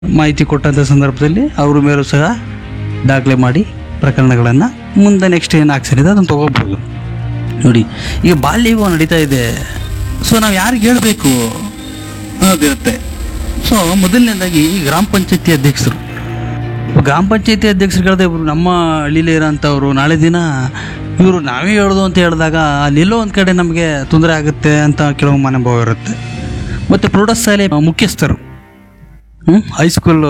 ಮಾಹಿತಿ ಕೊಟ್ಟಂಥ ಸಂದರ್ಭದಲ್ಲಿ ಅವ್ರ ಮೇಲೂ ಸಹ ದಾಖಲೆ ಮಾಡಿ ಪ್ರಕರಣಗಳನ್ನು ಮುಂದೆ ನೆಕ್ಸ್ಟ್ ಏನು ಆಕ್ಷನ್ ಇದೆ ಅದನ್ನು ತಗೋಬೋದು ನೋಡಿ ಈಗ ಬಾಲ್ಯ ವಿವಾಹ ನಡೀತಾ ಇದೆ ಸೊ ನಾವು ಯಾರಿಗೆ ಹೇಳಬೇಕು ಅನ್ನೋದಿರುತ್ತೆ ಸೊ ಮೊದಲನೇದಾಗಿ ಗ್ರಾಮ ಪಂಚಾಯತಿ ಅಧ್ಯಕ್ಷರು ಗ್ರಾಮ ಪಂಚಾಯತಿ ಅಧ್ಯಕ್ಷರುಗಳದೇ ಇವರು ನಮ್ಮ ಹಳ್ಳಿಲೇ ಇರೋಂಥವ್ರು ನಾಳೆ ದಿನ ಇವರು ನಾವೇ ಹೇಳೋದು ಅಂತ ಹೇಳಿದಾಗ ಅಲ್ಲೆಲ್ಲೋ ಒಂದು ಕಡೆ ನಮಗೆ ತೊಂದರೆ ಆಗುತ್ತೆ ಅಂತ ಕೆಲವು ಮನೋಭಾವ ಇರುತ್ತೆ ಮತ್ತು ಪ್ರೌಢಶಾಲೆ ಮುಖ್ಯಸ್ಥರು ಹೈಸ್ಕೂಲ್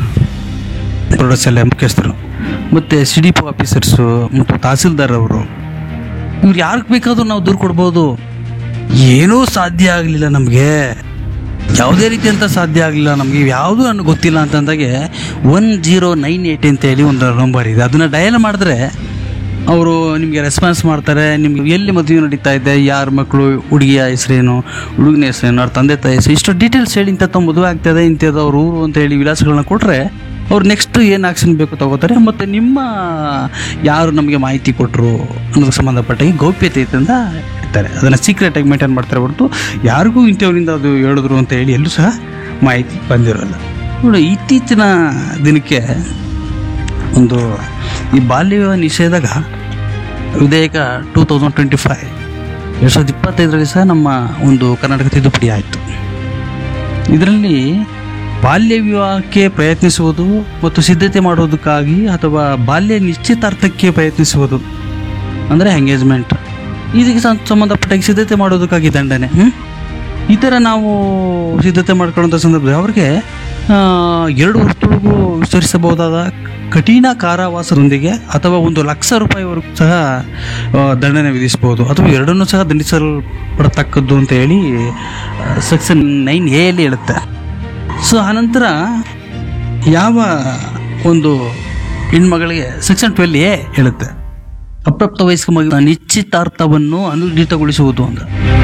ಪ್ರೌಢಶಾಲೆ ಮುಖ್ಯಸ್ಥರು ಮತ್ತು ಸಿ ಡಿ ಪಿ ಆಫೀಸರ್ಸು ಮತ್ತು ತಹಸೀಲ್ದಾರ್ ಅವರು ಇವ್ರು ಯಾರಿಗೆ ಬೇಕಾದ್ರೂ ನಾವು ದೂರು ಕೊಡ್ಬೋದು ಏನೂ ಸಾಧ್ಯ ಆಗಲಿಲ್ಲ ನಮಗೆ ಯಾವುದೇ ರೀತಿಯಂತ ಸಾಧ್ಯ ಆಗಲಿಲ್ಲ ನಮಗೆ ಯಾವುದೂ ನನಗೆ ಗೊತ್ತಿಲ್ಲ ಅಂತಂದಾಗೆ ಒನ್ ಜೀರೋ ನೈನ್ ಏಯ್ಟ್ ಅಂತೇಳಿ ಒಂದು ನಂಬರ್ ಇದೆ ಅದನ್ನು ಡಯಲ್ ಮಾಡಿದ್ರೆ ಅವರು ನಿಮಗೆ ರೆಸ್ಪಾನ್ಸ್ ಮಾಡ್ತಾರೆ ನಿಮ್ಗೆ ಎಲ್ಲಿ ಮದುವೆ ನಡೀತಾ ಇದೆ ಯಾರ ಮಕ್ಕಳು ಹುಡುಗಿಯ ಹೆಸರೇನು ಹುಡುಗನ ಹೆಸರೇನು ಅವ್ರ ತಂದೆ ತಾಯಿ ಹೆಸರು ಇಷ್ಟು ಡೀಟೇಲ್ಸ್ ಹೇಳಿ ಇಂಥ ಮದುವೆ ಆಗ್ತದೆ ಇಂಥದ್ದು ಅವ್ರ ಊರು ಅಂತ ಹೇಳಿ ವಿಳಾಸಗಳನ್ನ ಕೊಟ್ಟರೆ ಅವ್ರು ನೆಕ್ಸ್ಟ್ ಏನು ಆಕ್ಷನ್ ಬೇಕು ತಗೋತಾರೆ ಮತ್ತು ನಿಮ್ಮ ಯಾರು ನಮಗೆ ಮಾಹಿತಿ ಕೊಟ್ಟರು ಅನ್ನೋದಕ್ಕೆ ಸಂಬಂಧಪಟ್ಟಾಗಿ ಗೌಪ್ಯತೆ ಇದೆ ಅಂತ ಇರ್ತಾರೆ ಅದನ್ನು ಸೀಕ್ರೆಟಾಗಿ ಮೇಂಟೈನ್ ಮಾಡ್ತಾರೆ ಹೊರತು ಯಾರಿಗೂ ಇಂಥವರಿಂದ ಅದು ಹೇಳಿದ್ರು ಅಂತ ಹೇಳಿ ಎಲ್ಲೂ ಸಹ ಮಾಹಿತಿ ಬಂದಿರೋಲ್ಲ ನೋಡಿ ಇತ್ತೀಚಿನ ದಿನಕ್ಕೆ ಒಂದು ಈ ಬಾಲ್ಯ ವಿವಾಹ ನಿಷೇಧಗ ವಿಧೇಯಕ ಟೂ ತೌಸಂಡ್ ಟ್ವೆಂಟಿ ಫೈವ್ ಎರಡು ಸಾವಿರದ ಇಪ್ಪತ್ತೈದರಲ್ಲಿ ಸಹ ನಮ್ಮ ಒಂದು ಕರ್ನಾಟಕ ತಿದ್ದುಪಡಿ ಆಯಿತು ಇದರಲ್ಲಿ ಬಾಲ್ಯ ವಿವಾಹಕ್ಕೆ ಪ್ರಯತ್ನಿಸುವುದು ಮತ್ತು ಸಿದ್ಧತೆ ಮಾಡುವುದಕ್ಕಾಗಿ ಅಥವಾ ಬಾಲ್ಯ ನಿಶ್ಚಿತಾರ್ಥಕ್ಕೆ ಪ್ರಯತ್ನಿಸುವುದು ಅಂದರೆ ಎಂಗೇಜ್ಮೆಂಟ್ ಇದಕ್ಕೆ ಸಂ- ಸಂಬಂಧಪಟ್ಟ ಸಿದ್ಧತೆ ಮಾಡೋದಕ್ಕಾಗಿ ದಂಡನೆ ಹ್ಮ್? ಈ ಥರ ನಾವು ಸಿದ್ಧತೆ ಮಾಡ್ಕೊಳ್ಳೋಂಥ ಸಂದರ್ಭದಲ್ಲಿ ಅವ್ರಿಗೆ ಆ, ಎರಡು ವರ್ಷದೊಳಗೂ ವಿಸ್ತರಿಸಬಹುದಾದ ಕಠಿಣ ಕಾರಾವಾಸದೊಂದಿಗೆ ಅಥವಾ ಒಂದು ಲಕ್ಷ ರೂಪಾಯಿವರೆಗೂ ಸಹ ಆ, ದಂಡನೆ ವಿಧಿಸಬಹುದು ಅಥವಾ ಎರಡನ್ನೂ ಸಹ ದಂಡಿಸಲ್ಪಡತಕ್ಕದ್ದು ಅಂತ ಹೇಳಿ ಸೆಕ್ಷನ್ ನೈನ್ ಎ ಅಲ್ಲಿ ಹೇಳುತ್ತೆ ಸೊ ಆನಂತರ ಯಾವ ಒಂದು ಹೆಣ್ಮಗಳಿಗೆ ಸೆಕ್ಷನ್ ಟ್ವೆಲ್ ಎ ಹೇಳುತ್ತೆ ಅಪ್ರಾಪ್ತ ವಯಸ್ಕ ಮಗ ನಿಶ್ಚಿತಾರ್ಥವನ್ನು ಅನುರ್ಜಿತಗೊಳಿಸುವುದು ಅಂತ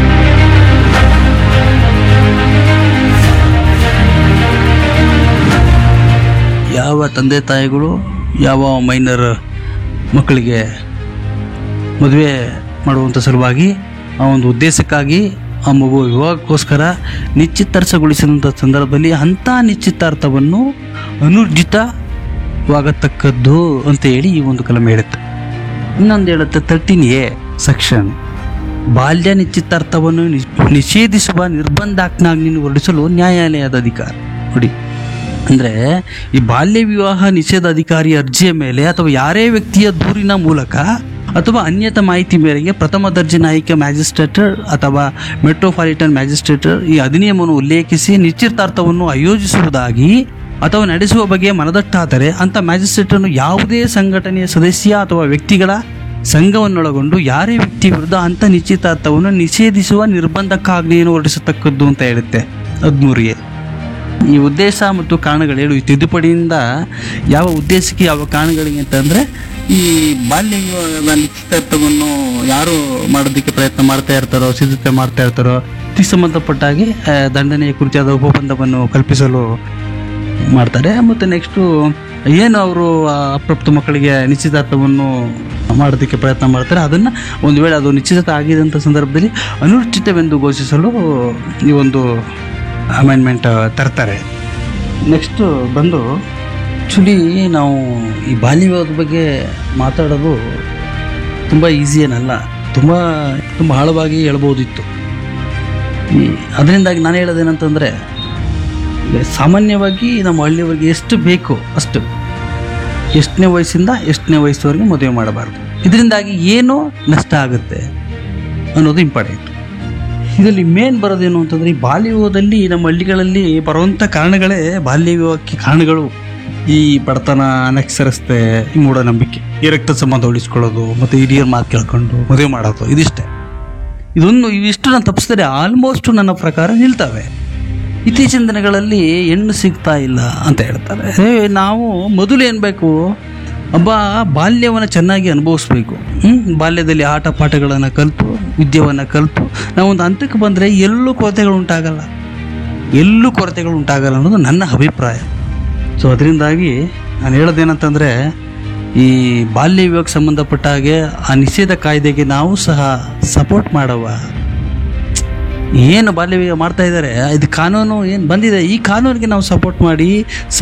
ಯಾವ ತಂದೆ ತಾಯಿಗಳು ಯಾವ ಮೈನರ್ ಮಕ್ಕಳಿಗೆ ಮದುವೆ ಮಾಡುವಂಥ ಸಲುವಾಗಿ ಆ ಒಂದು ಉದ್ದೇಶಕ್ಕಾಗಿ ಆ ಮಗು ವಿವಾಹಕ್ಕೋಸ್ಕರ ನಿಶ್ಚಿತಾರ್ಥಗೊಳಿಸಿದಂಥ ಸಂದರ್ಭದಲ್ಲಿ ಅಂಥ ನಿಶ್ಚಿತಾರ್ಥವನ್ನು ಅನುರ್ಜಿತವಾಗತಕ್ಕದ್ದು ಅಂತ ಹೇಳಿ ಈ ಒಂದು ಕಲಮೆ ಹೇಳುತ್ತೆ ಇನ್ನೊಂದು ಹೇಳುತ್ತೆ ತರ್ಟೀನ್ ಎ ಸೆಕ್ಷನ್ ಬಾಲ್ಯ ನಿಶ್ಚಿತಾರ್ಥವನ್ನು ನಿ- ನಿಷೇಧಿಸುವ ನಿರ್ಬಂಧಾಜ್ಞೆಯನ್ನು ಹೊರಡಿಸಲು ನ್ಯಾಯಾಲಯದ ಅಧಿಕಾರ ನೋಡಿ ಅಂದರೆ ಈ ಬಾಲ್ಯ ವಿವಾಹ ನಿಷೇಧ ಅಧಿಕಾರಿ ಅರ್ಜಿಯ ಮೇಲೆ ಅಥವಾ ಯಾರೇ ವ್ಯಕ್ತಿಯ ದೂರಿನ ಮೂಲಕ ಅಥವಾ ಅನ್ಯತ ಮಾಹಿತಿ ಮೇರೆಗೆ ಪ್ರಥಮ ದರ್ಜೆ ನ್ಯಾಯಿಕ ಮ್ಯಾಜಿಸ್ಟ್ರೇಟರ್ ಅಥವಾ ಮೆಟ್ರೋಪಾಲಿಟನ್ ಮ್ಯಾಜಿಸ್ಟ್ರೇಟರ್ ಈ ಅಧಿನಿಯಮವನ್ನು ಉಲ್ಲೇಖಿಸಿ ನಿಶ್ಚಿತಾರ್ಥವನ್ನು ಆಯೋಜಿಸುವುದಾಗಿ ಅಥವಾ ನಡೆಸುವ ಬಗ್ಗೆ ಮನದಟ್ಟಾದರೆ ಅಂತ ಮ್ಯಾಜಿಸ್ಟ್ರೇಟನ್ನು ಯಾವುದೇ ಸಂಘಟನೆಯ ಸದಸ್ಯ ಅಥವಾ ವ್ಯಕ್ತಿಗಳ ಸಂಘವನ್ನೊಳಗೊಂಡು ಯಾರೇ ವ್ಯಕ್ತಿ ವಿರುದ್ಧ ಅಂತ ನಿಶ್ಚಿತಾರ್ಥವನ್ನು ನಿಷೇಧಿಸುವ ನಿರ್ಬಂಧಕ್ಕಾಜ್ಞೆಯನ್ನು ಹೊರಡಿಸತಕ್ಕದ್ದು ಅಂತ ಹೇಳುತ್ತೆ ಹದಿಮೂರಿಗೆ ಈ ಉದ್ದೇಶ ಮತ್ತು ಕಾರಣಗಳು ಹೇಳು ಈ ತಿದ್ದುಪಡಿಯಿಂದ ಯಾವ ಉದ್ದೇಶಕ್ಕೆ ಯಾವ ಕಾರಣಗಳಿಗೆ ಅಂತಂದರೆ ಈ ಬಾಲ್ಯ ವಿವಾಹದ ನಿಶ್ಚಿತಾರ್ಥವನ್ನು ಯಾರು ಮಾಡೋದಕ್ಕೆ ಪ್ರಯತ್ನ ಮಾಡ್ತಾ ಇರ್ತಾರೋ ಸಿದ್ಧತೆ ಮಾಡ್ತಾ ಇರ್ತಾರೋ ಇದಕ್ಕೆ ಸಂಬಂಧಪಟ್ಟಾಗಿ ಆ, ದಂಡನೆಯ ಕುರಿತಾದ ಉಪಬಂಧವನ್ನು ಕಲ್ಪಿಸಲು ಮಾಡ್ತಾರೆ ಮತ್ತು ನೆಕ್ಸ್ಟು ಏನು ಅವರು ಅಪ್ರಾಪ್ತ ಮಕ್ಕಳಿಗೆ ನಿಶ್ಚಿತಾರ್ಥವನ್ನು ಮಾಡೋದಕ್ಕೆ ಪ್ರಯತ್ನ ಮಾಡ್ತಾರೆ ಅದನ್ನು ಒಂದು ವೇಳೆ ಅದು ನಿಶ್ಚಿತ ಆಗಿದಂಥ ಸಂದರ್ಭದಲ್ಲಿ ಅನುಚಿತವೆಂದು ಘೋಷಿಸಲು ಈ ಒಂದು ಅಮೆಂಡ್ಮೆಂಟ್ ತರ್ತಾರೆ ನೆಕ್ಸ್ಟು ಬಂದು ಆ್ಯಕ್ಚುಲಿ ನಾವು ಈ ಬಾಲ್ಯ ವಿವಾಹದ ಬಗ್ಗೆ ಮಾತಾಡೋದು ತುಂಬ ಈಸಿ ಏನಲ್ಲ ತುಂಬ ತುಂಬ ಆಳವಾಗಿ ಹೇಳ್ಬೋದಿತ್ತು ಈ ಅದರಿಂದಾಗಿ ನಾನು ಹೇಳೋದೇನಂತಂದರೆ ಸಾಮಾನ್ಯವಾಗಿ ನಮ್ಮ ಹಳ್ಳಿಯವರಿಗೆ ಎಷ್ಟು ಬೇಕು ಅಷ್ಟು ಎಷ್ಟನೇ ವಯಸ್ಸಿಂದ ಎಷ್ಟನೇ ವಯಸ್ಸುವರೆಗೆ ಮದುವೆ ಮಾಡಬಾರ್ದು ಇದರಿಂದಾಗಿ ಏನು ನಷ್ಟ ಆಗುತ್ತೆ ಅನ್ನೋದು ಇಂಪಾರ್ಟೆಂಟ್ ಇದರಲ್ಲಿ ಮೇನ್ ಬರೋದೇನು ಅಂತಂದರೆ ಈ ಬಾಲ್ಯ ವಿವಾಹದಲ್ಲಿ ನಮ್ಮ ಹಳ್ಳಿಗಳಲ್ಲಿ ಬರುವಂಥ ಕಾರಣಗಳೇ ಬಾಲ್ಯ ವಿವಾಹಕ್ಕೆ ಕಾರಣಗಳು ಈ ಬಡತನ ಅನಕ್ಷರಸ್ತೆ ಈ ಮೂಢನಂಬಿಕೆ ಈ ರಕ್ತ ಸಂಬಂಧ ಉಳಿಸ್ಕೊಳ್ಳೋದು ಮತ್ತು ಹಿರಿಯರ ಮಾತು ಕೇಳ್ಕೊಂಡು ಮದುವೆ ಮಾಡೋದು ಇದಿಷ್ಟೇ ಇದೊಂದು ಇವಿಷ್ಟು ನಾನು ತಪ್ಪಿಸಿದ್ರೆ ಆಲ್ಮೋಸ್ಟ್ ನನ್ನ ಪ್ರಕಾರ ನಿಲ್ತವೆ ಇತ್ತೀಚಿನ ದಿನಗಳಲ್ಲಿ ಹೆಣ್ಣು ಸಿಗ್ತಾ ಇಲ್ಲ ಅಂತ ಹೇಳ್ತಾರೆ ಏ ನಾವು ಮೊದಲು ಏನು ಬೇಕು ಒಬ್ಬ ಬಾಲ್ಯವನ್ನು ಚೆನ್ನಾಗಿ ಅನುಭವಿಸ್ಬೇಕು ಹ್ಮ್? ಬಾಲ್ಯದಲ್ಲಿ ಆಟ ಪಾಠಗಳನ್ನು ಕಲಿತು ವಿದ್ಯೆಯನ್ನು ಕಲಿತು ನಾವೊಂದು ಹಂತಕ್ಕೆ ಬಂದರೆ ಎಲ್ಲೂ ಕೊರತೆಗಳು ಉಂಟಾಗಲ್ಲ ಎಲ್ಲೂ ಕೊರತೆಗಳು ಉಂಟಾಗಲ್ಲ ಅನ್ನೋದು ನನ್ನ ಅಭಿಪ್ರಾಯ ಸೊ ಅದರಿಂದಾಗಿ ನಾನು ಹೇಳೋದೇನಂತಂದರೆ ಈ ಬಾಲ್ಯ ವಿವಾಹಕ್ಕೆ ಸಂಬಂಧಪಟ್ಟ ಹಾಗೆ ಆ ನಿಷೇಧ ಕಾಯ್ದೆಗೆ ನಾವು ಸಹ ಸಪೋರ್ಟ್ ಮಾಡವ ಏನು ಬಾಲ್ಯ ವಿವಾಹ ಮಾಡ್ತಾ ಇದ್ದಾರೆ ಇದು ಕಾನೂನು ಏನು ಬಂದಿದೆ ಈ ಕಾನೂನಿಗೆ ನಾವು ಸಪೋರ್ಟ್ ಮಾಡಿ